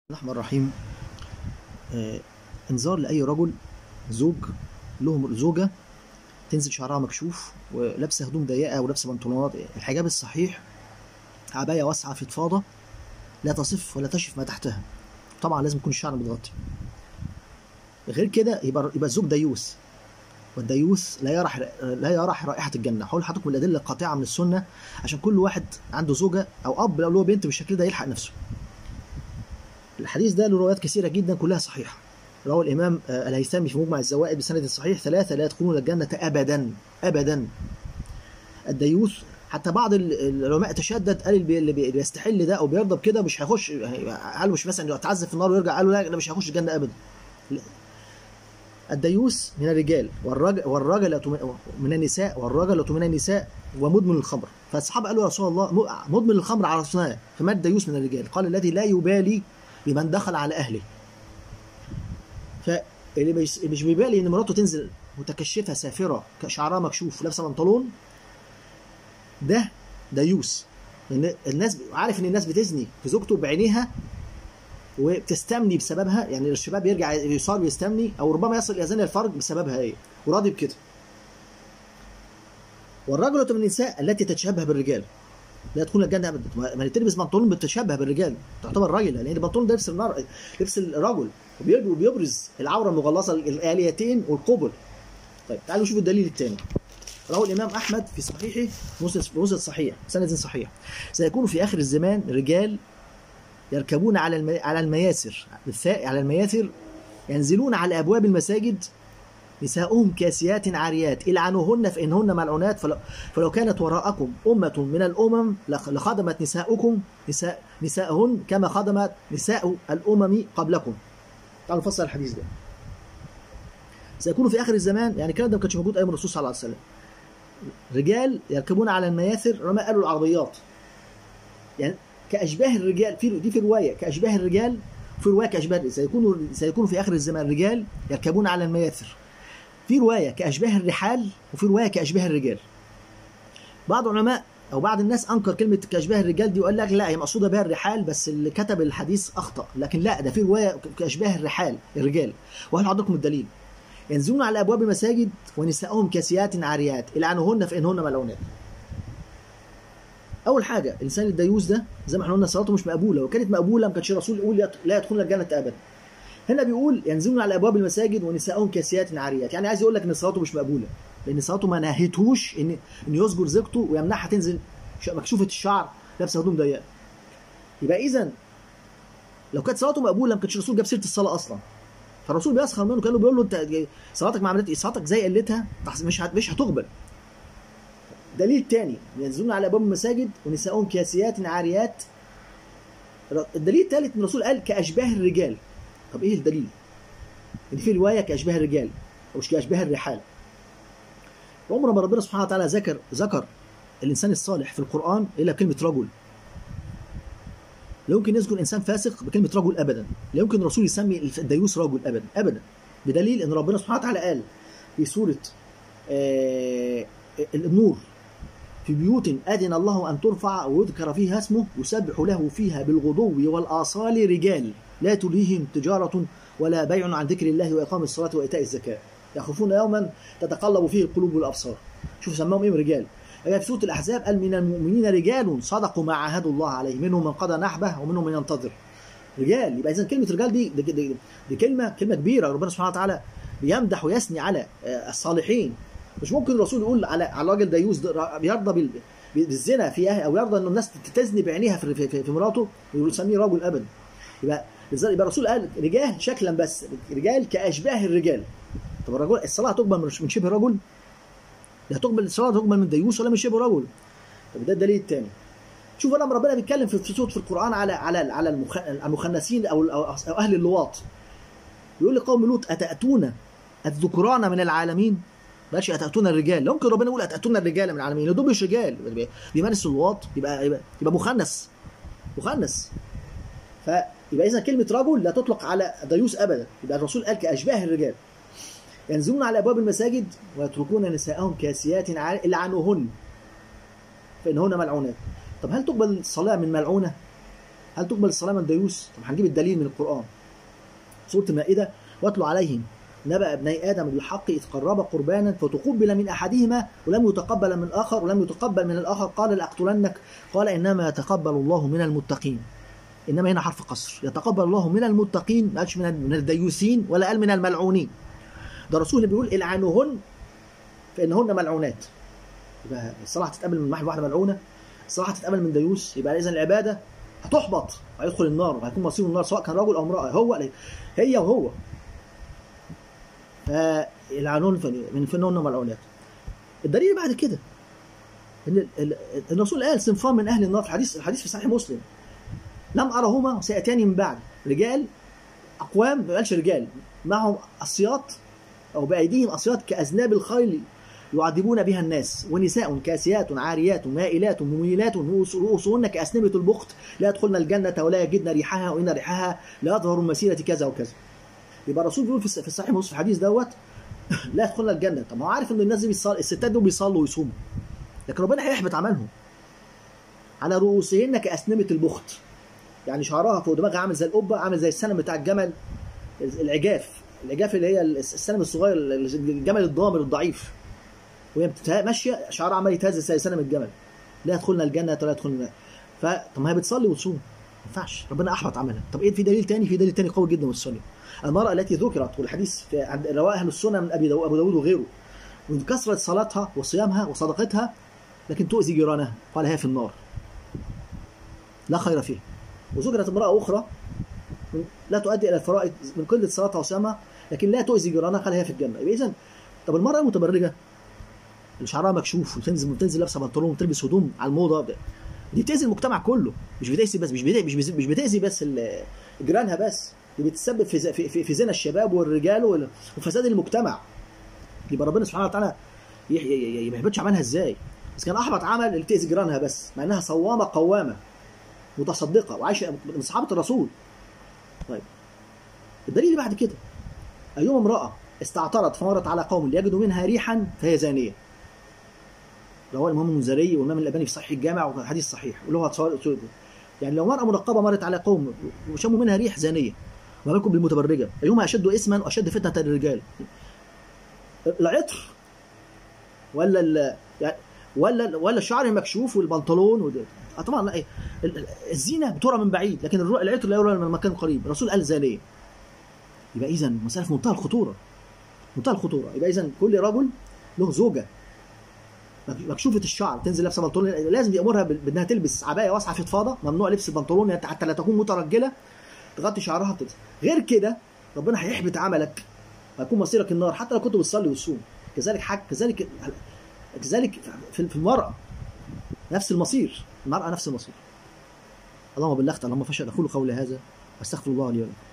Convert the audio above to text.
الرحمن الرحيم آه انذار لأي رجل زوج له زوجة تنزل شعرها مكشوف ولابسة هدوم ضيقة ولابسة بنطلونات الحجاب الصحيح عباية واسعة فضفاضة لا تصف ولا تشف ما تحتها طبعا لازم يكون الشعر متغطي غير كده يبقى يبقى الزوج ديوث والديوث لا يرى لا يرى رائحة الجنة هقول لحضرتك الأدلة القاطعة من السنة عشان كل واحد عنده زوجة أو أب لو له بنت بالشكل ده يلحق نفسه الحديث ده له روايات كثيرة جدا كلها صحيحة روى الإمام الهيثمي في مجمع الزوائد بسند صحيح ثلاثة لا يدخلون الجنة أبدا أبدا الديوث حتى بعض العلماء تشدد قال اللي بيستحل ده او بيرضى بكده مش هيخش قالوا مش مثلا يتعذب في النار ويرجع قالوا لا مش هيخش الجنه ابدا الديوث من الرجال والرجل والرجلة من النساء والرجلة من النساء ومدمن الخمر فالصحابة قالوا يا رسول الله مدمن الخمر عرفناه فما الديوث من الرجال قال الذي لا يبالي بمن دخل على أهله فاللي مش بيبالي ان مراته تنزل متكشفة سافرة شعرها مكشوف لابسة بنطلون ده ديوث لان الناس عارف ان الناس بتزني في زوجته بعينيها وبتستمني بسببها يعني الشباب يرجع يصاب يستمني او ربما يصل الى زنا الفرج بسببها ايه وراضي بكده والرجلة من النساء التي تتشبه بالرجال لا تكون الجنة ابدا ما تلبس بنطلون بتتشبه بالرجال تعتبر راجلة لان البنطلون ده لبس النار لبس الرجل وبيبرز العورة المغلظة الآليتين والقبل طيب تعالوا نشوف الدليل الثاني رواه الإمام أحمد في صحيحه مسند صحيح سند صحيح سيكون في آخر الزمان رجال يركبون على الم... على المياسر على المياسر ينزلون على أبواب المساجد نساؤهم كاسيات عاريات العنوهن فإنهن ملعونات فلو, فلو كانت وراءكم أمة من الأمم لخدمت نساؤكم نساء نساءهن كما خدمت نساء الأمم قبلكم تعالوا نفسر الحديث ده سيكون في آخر الزمان يعني الكلام ده ما كانش موجود أيام الرسول صلى الله عليه وسلم رجال يركبون على المياثر رمى قالوا العربيات يعني كأشباه الرجال في دي في رواية كأشباه الرجال في رواية كأشباه سيكون سيكون في آخر الزمان رجال يركبون على المياثر في رواية كأشباه الرحال وفي رواية كأشباه الرجال بعض العلماء أو بعض الناس أنكر كلمة كأشباه الرجال دي وقال لك لا هي مقصودة بها الرحال بس اللي كتب الحديث أخطأ لكن لا ده في رواية كأشباه الرحال الرجال وهل عندكم الدليل ينزلون على أبواب المساجد ونساؤهم كاسيات عاريات العنهن فإنهن ملعونات اول حاجه الانسان الديوث ده زي ما احنا قلنا صلاته مش مقبوله لو كانت مقبوله ما كانش الرسول يقول لا يدخلون الجنه ابدا هنا بيقول ينزلون على ابواب المساجد ونساؤهم كاسيات عاريات يعني عايز يقول لك ان صلاته مش مقبوله لان صلاته ما نهتهوش ان ان يسجر زوجته ويمنعها تنزل مكشوفه الشعر لابسه هدوم ضيقه يبقى اذا لو كانت صلاته مقبوله ما كانش الرسول جاب سيره الصلاه اصلا فالرسول بيسخر منه كانه بيقول له انت صلاتك ما عملت صلاتك زي قلتها مش مش هتقبل دليل تاني ينزلون على ابواب المساجد ونساؤهم كاسيات عاريات الدليل الثالث ان الرسول قال كاشباه الرجال طب ايه الدليل؟ ان في روايه كاشباه الرجال مش كاشباه الرحال عمر ما ربنا سبحانه وتعالى ذكر ذكر الانسان الصالح في القران الا كلمه رجل لا يمكن يذكر انسان فاسق بكلمه رجل ابدا لا يمكن الرسول يسمي الديوث رجل ابدا ابدا بدليل ان ربنا سبحانه وتعالى قال في سوره آه النور في بيوت أذن الله أن ترفع ويذكر فيها اسمه يسبح له فيها بالغدو والآصال رجال لا تلهيهم تجارة ولا بيع عن ذكر الله وإقام الصلاة وإيتاء الزكاة يخافون يوما تتقلب فيه القلوب والأبصار شوف سماهم إيه رجال في سورة الأحزاب قال من المؤمنين رجال صدقوا ما عاهدوا الله عليه منهم من قضى نحبه ومنهم من ينتظر رجال يبقى إذا كلمة رجال دي دي, دي, دي كلمة كلمة كبيرة ربنا سبحانه وتعالى بيمدح ويثني على الصالحين مش ممكن الرسول يقول على على راجل ديوث بيرضى بالزنا في او يرضى ان الناس تزني بعينيها في, في, في, في مراته ويسميه رجل ابدا يبقى يبقى الرسول قال رجال شكلا بس رجال كاشباه الرجال طب الرجل الصلاه هتقبل من شبه رجل؟ لا تقبل الصلاه تقبل من ديوث ولا من شبه رجل طب ده الدليل الثاني شوف لما ربنا بيتكلم في صوت في القران على على على المخنثين او, أو اهل اللواط يقول لقوم لوط اتاتون الذكران من العالمين ماشي اتاتون الرجال لو ممكن ربنا يقول اتاتون الرجال من العالمين دول مش رجال بيمارس اللواط يبقى يبقى, يبقى مخنث مخنث فيبقى اذا كلمه رجل لا تطلق على ديوث ابدا يبقى الرسول قال كاشباه الرجال ينزلون على ابواب المساجد ويتركون نساءهم كاسيات لعنوهن فانهن ملعونات طب هل تقبل الصلاه من ملعونه هل تقبل الصلاه من ديوس طب هنجيب الدليل من القران سوره المائده واتلو عليهم نبأ ابني آدم بالحق إذ قرب قربانا فتقبل من أحدهما ولم يتقبل من الآخر ولم يتقبل من الآخر قال لأقتلنك قال إنما يتقبل الله من المتقين إنما هنا حرف قصر يتقبل الله من المتقين ما قالش من من الديوسين ولا قال من الملعونين ده الرسول اللي بيقول العنوهن فإنهن ملعونات يبقى الصلاة هتتقبل من واحد واحدة ملعونة الصلاة هتتقبل من ديوس يبقى إذا العبادة هتحبط وهيدخل النار وهيكون مصيره النار سواء كان رجل أو امرأة هو هي وهو فالعنون من فنون ملعونات الدليل بعد كده ان ال- ال- الرسول قال صنفان من اهل النار في الحديث الحديث في صحيح مسلم لم ارهما سياتيان من بعد رجال اقوام ما قالش رجال معهم اسياط او بايديهم اسياط كاذناب الخيل يعذبون بها الناس ونساء كاسيات عاريات مائلات مميلات رؤوسهن كاسنمه البخت لا يدخلن الجنه ولا يجدن ريحها وان ريحها لا يظهر من مسيره كذا وكذا يبقى الرسول بيقول في في الصحيح مسلم في الحديث دوت لا يدخلن الجنه طب ما هو عارف ان الناس دي بيصلي الستات دول بيصلوا ويصوموا لكن ربنا هيحبط عملهم على رؤوسهن كاسنمه البخت يعني شعرها فوق دماغها عامل زي القبه عامل زي السنم بتاع الجمل العجاف العجاف اللي هي السنم الصغير الجمل الضامر الضعيف وهي بتت- ماشيه شعرها عمال يتهز زي سنم الجمل لا يدخلنا الجنه ولا يدخلنا ف طب ما هي بتصلي وتصوم ما ينفعش ربنا احبط عملها طب ايه في دليل تاني في دليل تاني قوي جدا والسنه المراه التي ذكرت والحديث في عند رواه اهل السنه من ابي داود ابو داود وغيره وان كثرت صلاتها وصيامها وصدقتها لكن تؤذي جيرانها قال هي في النار لا خير فيها وذكرت امراه اخرى من- لا تؤدي الى الفرائض من قله صلاتها وصيامها لكن لا تؤذي جيرانها قال هي في الجنه يبقى اذا طب المراه المتبرجه اللي شعرها مكشوف وتنزل وتنزل لابسه بنطلون وتلبس هدوم على الموضه ده دي بتاذي المجتمع كله مش بتاذي بس مش بتاذي مش بتاذي, مش بتأذي بس ال- جيرانها بس دي بتسبب في ز- في, في, في زنا الشباب والرجال وال- وفساد المجتمع يبقى ربنا سبحانه وتعالى ي- ي- ي- ما يحبطش عملها ازاي بس كان احبط عمل اللي تاذي جيرانها بس مع انها صوامه قوامه متصدقه وعايشه من صحابه الرسول طيب الدليل اللي بعد كده ايما امراه استعطرت فمرت على قوم ليجدوا منها ريحا فهي زانيه رواه الامام المنذري والامام الالباني في صحيح الجامع والحديث صحيح وله تصور يعني لو مرأة منقبة مرت على قوم وشموا منها ريح زانية ما بالكم بالمتبرجة أيهما أشد إثما وأشد فتنة للرجال العطر ولا ال يعني ولا ولا الشعر المكشوف والبنطلون وده آه طبعا لا إيه. ال- ال- الزينة بترى من بعيد لكن الر- العطر لا يرى من مكان قريب الرسول قال زانية يبقى إذا مسألة في منتهى الخطورة منتهى الخطورة يبقى إذا كل رجل له زوجة مكشوفه الشعر تنزل لابسه بنطلون لازم يامرها بال- بانها تلبس عبايه واسعه في فضفاضه ممنوع لبس البنطلون يعني حتى لا تكون مترجله تغطي شعرها بتلبس غير كده ربنا هيحبط عملك هيكون مصيرك النار حتى لو كنت بتصلي وتصوم كذلك حق كذلك كذلك في في المراه نفس المصير المراه نفس المصير اللهم بلغت اللهم فشل اقول قولي هذا واستغفر الله لي ولكم